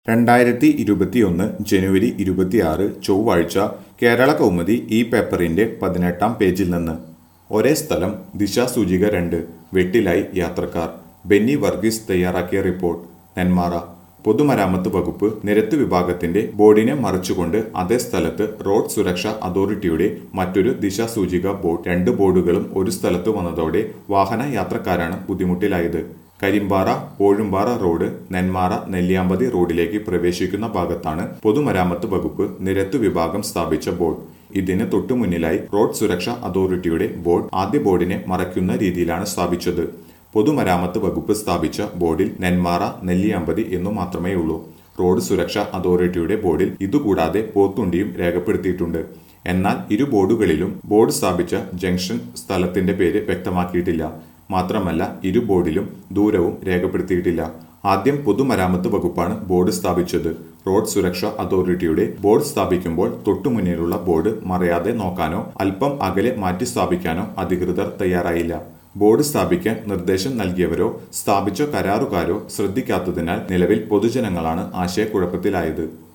രണ്ടായിരത്തി ഇരുപത്തിയൊന്ന് ജനുവരി ഇരുപത്തിയാറ് ചൊവ്വാഴ്ച കേരള കൗമുദി ഈ പേപ്പറിന്റെ പതിനെട്ടാം പേജിൽ നിന്ന് ഒരേ സ്ഥലം ദിശാസൂചിക രണ്ട് വെട്ടിലായി യാത്രക്കാർ ബെന്നി വർഗീസ് തയ്യാറാക്കിയ റിപ്പോർട്ട് നെന്മാറ പൊതുമരാമത്ത് വകുപ്പ് നിരത്ത് വിഭാഗത്തിന്റെ ബോർഡിനെ മറിച്ചുകൊണ്ട് അതേ സ്ഥലത്ത് റോഡ് സുരക്ഷാ അതോറിറ്റിയുടെ മറ്റൊരു ദിശാസൂചിക ബോർഡ് രണ്ട് ബോർഡുകളും ഒരു സ്ഥലത്ത് വന്നതോടെ വാഹന യാത്രക്കാരാണ് ബുദ്ധിമുട്ടിലായത് കരിമ്പാറ ഓഴുംപാറ റോഡ് നെന്മാറ നെല്ലിയാമ്പതി റോഡിലേക്ക് പ്രവേശിക്കുന്ന ഭാഗത്താണ് പൊതുമരാമത്ത് വകുപ്പ് നിരത്തു വിഭാഗം സ്ഥാപിച്ച ബോർഡ് ഇതിന് തൊട്ടുമുന്നിലായി റോഡ് സുരക്ഷാ അതോറിറ്റിയുടെ ബോർഡ് ആദ്യ ബോർഡിനെ മറയ്ക്കുന്ന രീതിയിലാണ് സ്ഥാപിച്ചത് പൊതുമരാമത്ത് വകുപ്പ് സ്ഥാപിച്ച ബോർഡിൽ നെന്മാറ നെല്ലിയാമ്പതി എന്നു മാത്രമേ ഉള്ളൂ റോഡ് സുരക്ഷാ അതോറിറ്റിയുടെ ബോർഡിൽ ഇതുകൂടാതെ പോത്തുണ്ടിയും രേഖപ്പെടുത്തിയിട്ടുണ്ട് എന്നാൽ ഇരു ബോർഡുകളിലും ബോർഡ് സ്ഥാപിച്ച ജംഗ്ഷൻ സ്ഥലത്തിന്റെ പേര് വ്യക്തമാക്കിയിട്ടില്ല മാത്രമല്ല ഇരു ബോർഡിലും ദൂരവും രേഖപ്പെടുത്തിയിട്ടില്ല ആദ്യം പൊതുമരാമത്ത് വകുപ്പാണ് ബോർഡ് സ്ഥാപിച്ചത് റോഡ് സുരക്ഷാ അതോറിറ്റിയുടെ ബോർഡ് സ്ഥാപിക്കുമ്പോൾ തൊട്ടുമുന്നിലുള്ള ബോർഡ് മറയാതെ നോക്കാനോ അല്പം അകലെ മാറ്റി സ്ഥാപിക്കാനോ അധികൃതർ തയ്യാറായില്ല ബോർഡ് സ്ഥാപിക്കാൻ നിർദ്ദേശം നൽകിയവരോ സ്ഥാപിച്ച കരാറുകാരോ ശ്രദ്ധിക്കാത്തതിനാൽ നിലവിൽ പൊതുജനങ്ങളാണ് ആശയക്കുഴപ്പത്തിലായത്